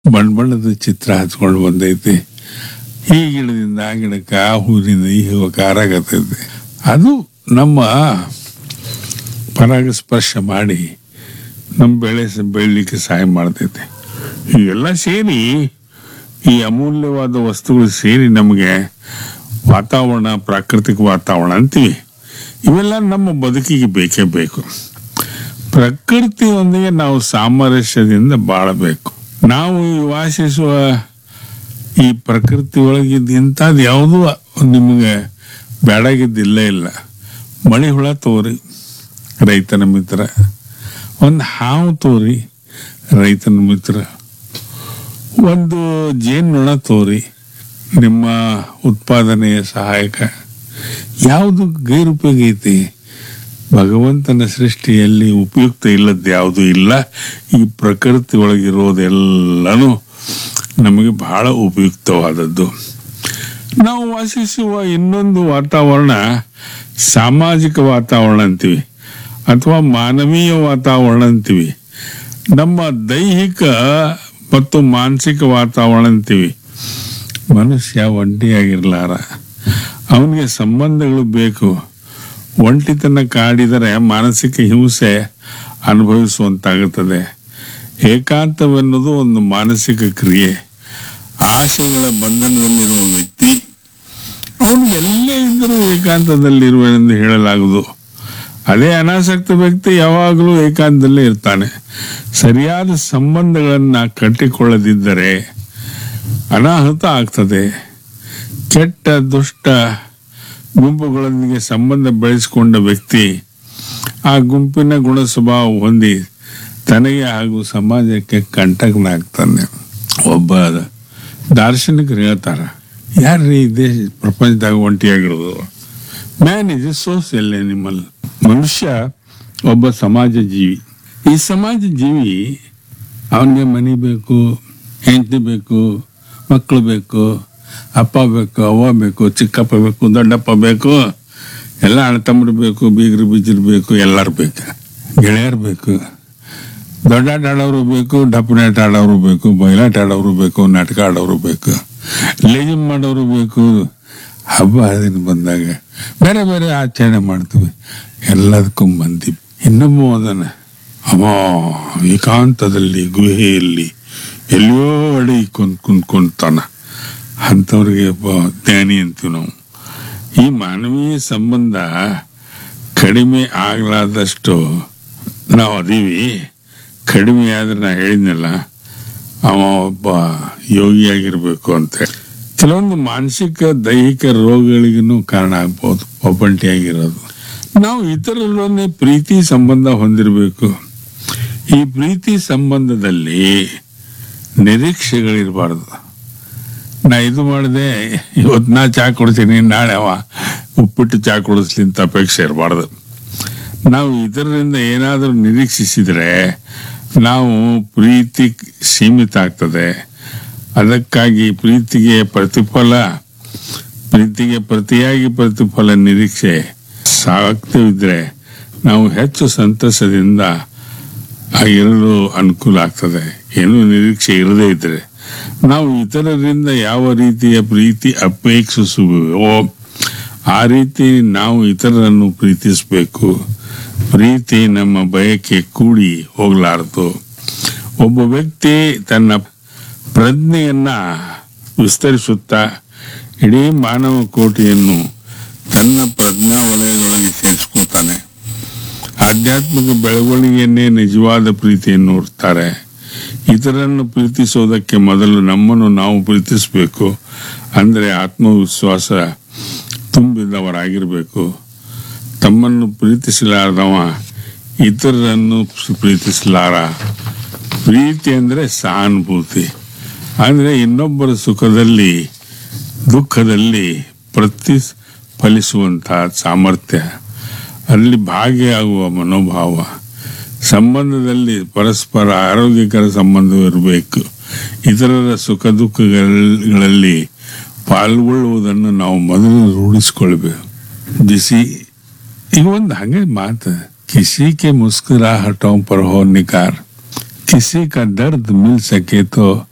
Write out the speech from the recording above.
ಬಣ್ಣ ಬಣ್ಣದ ಚಿತ್ರ ಹಚ್ಕೊಂಡು ಬಂದೈತಿ ಈ ಗಿಡದಿಂದ ಆ ಗಿಡಕ್ಕೆ ಆ ಹೂವಿನಿಂದ ಈ ಹೂವಕ್ಕೆ ಆರಾಗತೈತಿ ಅದು ನಮ್ಮ ಪರಾಗಸ್ಪರ್ಶ ಮಾಡಿ ನಮ್ಮ ಬೆಳೆ ಸ- ಬೆಳಿಲಿಕ್ಕೆ ಸಹಾಯ ಮಾಡ್ತೈತೆ ಇವೆಲ್ಲ ಸೇರಿ ಈ ಅಮೂಲ್ಯವಾದ ವಸ್ತುಗಳು ಸೇರಿ ನಮಗೆ ವಾತಾವರಣ ಪ್ರಾಕೃತಿಕ ವಾತಾವರಣ ಅಂತೀವಿ ಇವೆಲ್ಲ ನಮ್ಮ ಬದುಕಿಗೆ ಬೇಕೇ ಬೇಕು ಪ್ರಕೃತಿಯೊಂದಿಗೆ ನಾವು ಸಾಮರಸ್ಯದಿಂದ ಬಾಳಬೇಕು ನಾವು ಈ ವಾಸಿಸುವ ಈ ಪ್ರಕೃತಿ ಒಳಗಿದ್ದ ಇಂಥದ್ದು ಯಾವುದೂ ನಿಮಗೆ ಬೇಡಾಗಿದ್ದಿಲ್ಲ ಇಲ್ಲ ಮಳೆ ಹುಳ ತೋರಿ ರೈತನ ಮಿತ್ರ ಒಂದು ಹಾವು ತೋರಿ ರೈತನ ಮಿತ್ರ ಒಂದು ಜೇನುನೊಣ ತೋರಿ ನಿಮ್ಮ ಉತ್ಪಾದನೆಯ ಸಹಾಯಕ ಯಾವುದು ಗೈರುಪಯೋಗ ಐತಿ ಭಗವಂತನ ಸೃಷ್ಟಿಯಲ್ಲಿ ಉಪಯುಕ್ತ ಇಲ್ಲದ ಯಾವುದು ಇಲ್ಲ ಈ ಪ್ರಕೃತಿ ಒಳಗಿರೋದೆಲ್ಲನೂ ನಮಗೆ ಬಹಳ ಉಪಯುಕ್ತವಾದದ್ದು ನಾವು ವಾಸಿಸುವ ಇನ್ನೊಂದು ವಾತಾವರಣ ಸಾಮಾಜಿಕ ವಾತಾವರಣ ಅಂತೀವಿ ಅಥವಾ ಮಾನವೀಯ ವಾತಾವರಣ ಅಂತೀವಿ ನಮ್ಮ ದೈಹಿಕ ಮತ್ತು ಮಾನಸಿಕ ವಾತಾವರಣ ಅಂತೀವಿ ಮನುಷ್ಯ ಒಂಟಿಯಾಗಿರ್ಲಾರ ಅವನಿಗೆ ಸಂಬಂಧಗಳು ಬೇಕು ಒಂಟಿತನ ಕಾಡಿದರೆ ಮಾನಸಿಕ ಹಿಂಸೆ ಅನುಭವಿಸುವಂತಾಗುತ್ತದೆ ಏಕಾಂತವೆನ್ನುವುದು ಒಂದು ಮಾನಸಿಕ ಕ್ರಿಯೆ ಆಶೆಗಳ ಬಂಧನದಲ್ಲಿರುವ ವ್ಯಕ್ತಿ ಅವನು ಎಲ್ಲೇ ಇದ್ದರೂ ಏಕಾಂತದಲ್ಲಿರುವೆನೆಂದು ಹೇಳಲಾಗದು ಅದೇ ಅನಾಸಕ್ತ ವ್ಯಕ್ತಿ ಯಾವಾಗಲೂ ಏಕಾಂತದಲ್ಲೇ ಇರ್ತಾನೆ ಸರಿಯಾದ ಸಂಬಂಧಗಳನ್ನು ಕಟ್ಟಿಕೊಳ್ಳದಿದ್ದರೆ ಅನಾಹುತ ಆಗ್ತದೆ ಕೆಟ್ಟ ದುಷ್ಟ ಗುಂಪುಗಳೊಂದಿಗೆ ಸಂಬಂಧ ಬೆಳೆಸಿಕೊಂಡ ವ್ಯಕ್ತಿ ಆ ಗುಂಪಿನ ಗುಣ ಸ್ವಭಾವ ಹೊಂದಿ ತನಗೆ ಹಾಗೂ ಸಮಾಜಕ್ಕೆ ಕಂಟಕನಾಗ್ತಾನೆ ಒಬ್ಬ ದಾರ್ಶನಿಕರು ಹೇಳ್ತಾರ ಯಾರ್ರೀ ಈ ದೇಶ ಪ್ರಪಂಚದಾಗ ಒಂಟಿಯಾಗಿರೋದು man is a social animal ಮನುಷ್ಯ ಒಬ್ಬ ಸಮಾಜ ಜೀವಿ ಈ ಸಮಾಜ ಜೀವಿ ಅವನಿಗೆ ಮನೆ ಬೇಕು ಹೆಂಡತಿ ಬೇಕು ಮಕ್ಕಳು ಬೇಕು ಅಪ್ಪ ಬೇಕು ಅವ್ವ ಬೇಕು ಚಿಕ್ಕಪ್ಪ ಬೇಕು ದೊಡ್ಡಪ್ಪ ಬೇಕು ಎಲ್ಲ ಅಣ್ಣ ತಮ್ಮರು ಬೇಕು ಬೀಗರು ಬೀಜರು ಬೇಕು ಎಲ್ಲರೂ ಬೇಕು ಗೆಳೆಯರು ಬೇಕು ದೊಡ್ಡಾಟ ಆಡೋರು ಬೇಕು ಡಪ್ಪನಾಟ ಆಡೋರು ಬೇಕು ಬಯಲಾಟ ಆಡೋರು ಬೇಕು ನಾಟಕ ಆಡೋರು ಬೇಕು ಲೇಜಿಮ್ ಮಾಡೋರು ಬೇಕು ಹಬ್ಬ ಹರಿದಿನ ಬಂದಾಗ ಬೇರೆ ಬೇರೆ ಆಚರಣೆ ಮಾಡ್ತೀವಿ ಎಲ್ಲದಕ್ಕೂ ಮಂದಿ ಇನ್ನೊಬ್ಬ ಅದನ್ನ ಅವ ಏಕಾಂತದಲ್ಲಿ ಗುಹೆಯಲ್ಲಿ ಎಲ್ಲಿಯೋ ಅಡಿ ಕುಂತ್ ಕುಂತ್ಕೊಂತಾನ ಅಂಥವ್ರಿಗೆ ಒಬ್ಬ ಜ್ಞಾನಿ ಅಂತೀವಿ ನಾವು ಈ ಮಾನವೀಯ ಸಂಬಂಧ ಕಡಿಮೆ ಆಗಲಾದಷ್ಟು ನಾವು ಅದೀವಿ ಕಡಿಮೆ ಆದ್ರೆ ನಾ ಹೇಳಿದ್ನಲ್ಲ ಅವ ಒಬ್ಬ ಯೋಗಿಯಾಗಿರ್ಬೇಕು ಅಂತ ಕೆಲವೊಂದು ಮಾನಸಿಕ ದೈಹಿಕ ರೋಗಗಳಿಗೂ ಕಾರಣ ಆಗ್ಬೋದು ಒಬ್ಬಂಟಿಯಾಗಿರೋದು ನಾವು ಇತರರೊಡನೆ ಪ್ರೀತಿ ಸಂಬಂಧ ಹೊಂದಿರಬೇಕು ಈ ಪ್ರೀತಿ ಸಂಬಂಧದಲ್ಲಿ ನಿರೀಕ್ಷೆಗಳಿರಬಾರ್ದು ನಾ ಇದು ಮಾಡಿದೆ ಇವತ್ತು ನಾ ಚಾ ಕೊಡ್ತೀನಿ ನಾಳೆ ಅವ ಉಪ್ಪಿಟ್ಟು ಚಾ ಕೊಡಿಸ್ಲಿ ಅಂತ ಅಪೇಕ್ಷೆ ಇರಬಾರ್ದು ನಾವು ಇದರಿಂದ ಏನಾದರೂ ನಿರೀಕ್ಷಿಸಿದರೆ ನಾವು ಪ್ರೀತಿ ಸೀಮಿತ ಆಗ್ತದೆ ಅದಕ್ಕಾಗಿ ಪ್ರೀತಿಗೆ ಪ್ರತಿಫಲ ಪ್ರೀತಿಗೆ ಪ್ರತಿಯಾಗಿ ಪ್ರತಿಫಲ ನಿರೀಕ್ಷೆ ಸಾಕ್ತಿದ್ರೆ ನಾವು ಹೆಚ್ಚು ಸಂತಸದಿಂದ ಆ ಇರಲು ಅನುಕೂಲ ಆಗ್ತದೆ ಏನು ನಿರೀಕ್ಷೆ ಇರದೇ ಇದ್ರೆ ನಾವು ಇತರರಿಂದ ಯಾವ ರೀತಿಯ ಪ್ರೀತಿ ಅಪೇಕ್ಷಿಸುವೋ ಆ ರೀತಿ ನಾವು ಇತರರನ್ನು ಪ್ರೀತಿಸಬೇಕು ಪ್ರೀತಿ ನಮ್ಮ ಬಯಕೆ ಕೂಡಿ ಹೋಗಲಾರದು ಒಬ್ಬ ವ್ಯಕ್ತಿ ತನ್ನ ಪ್ರಜ್ಞೆಯನ್ನ ವಿಸ್ತರಿಸುತ್ತಾ ಇಡೀ ಮಾನವ ಕೋಟಿಯನ್ನು ತನ್ನ ಪ್ರಜ್ಞಾ ವಲಯದೊಳಗೆ ಸೇರಿಸ್ಕೊತಾನೆ ಆಧ್ಯಾತ್ಮಿಕ ಬೆಳವಣಿಗೆಯನ್ನೇ ನಿಜವಾದ ಪ್ರೀತಿಯನ್ನು ಇರ್ತಾರೆ ಇತರನ್ನು ಪ್ರೀತಿಸೋದಕ್ಕೆ ಮೊದಲು ನಮ್ಮನ್ನು ನಾವು ಪ್ರೀತಿಸಬೇಕು ಅಂದರೆ ಆತ್ಮವಿಶ್ವಾಸ ತುಂಬಿದವರಾಗಿರಬೇಕು ತಮ್ಮನ್ನು ಪ್ರೀತಿಸಲಾರದವ ಇತರರನ್ನು ಪ್ರೀತಿಸಲಾರ ಪ್ರೀತಿ ಅಂದರೆ ಸಹಾನುಭೂತಿ ಅಂದರೆ ಇನ್ನೊಬ್ಬರ ಸುಖದಲ್ಲಿ ದುಃಖದಲ್ಲಿ ಪ್ರತಿಫಲಿಸುವಂತಹ ಸಾಮರ್ಥ್ಯ ಅಲ್ಲಿ ಭಾಗಿಯಾಗುವ ಮನೋಭಾವ ಸಂಬಂಧದಲ್ಲಿ ಪರಸ್ಪರ ಆರೋಗ್ಯಕರ ಸಂಬಂಧವಿರಬೇಕು ಇತರರ ಸುಖ ದುಃಖಗಳಲ್ಲಿ ಪಾಲ್ಗೊಳ್ಳುವುದನ್ನು ನಾವು ಮೊದಲು ರೂಢಿಸ್ಕೊಳ್ಬೇಕು ಬಿಸಿ ಈಗ ಒಂದು ಹಂಗೆ ಮಾತು किसी के मुस्कुराहटों पर हो निकार किसी का दर्द मिल सके तो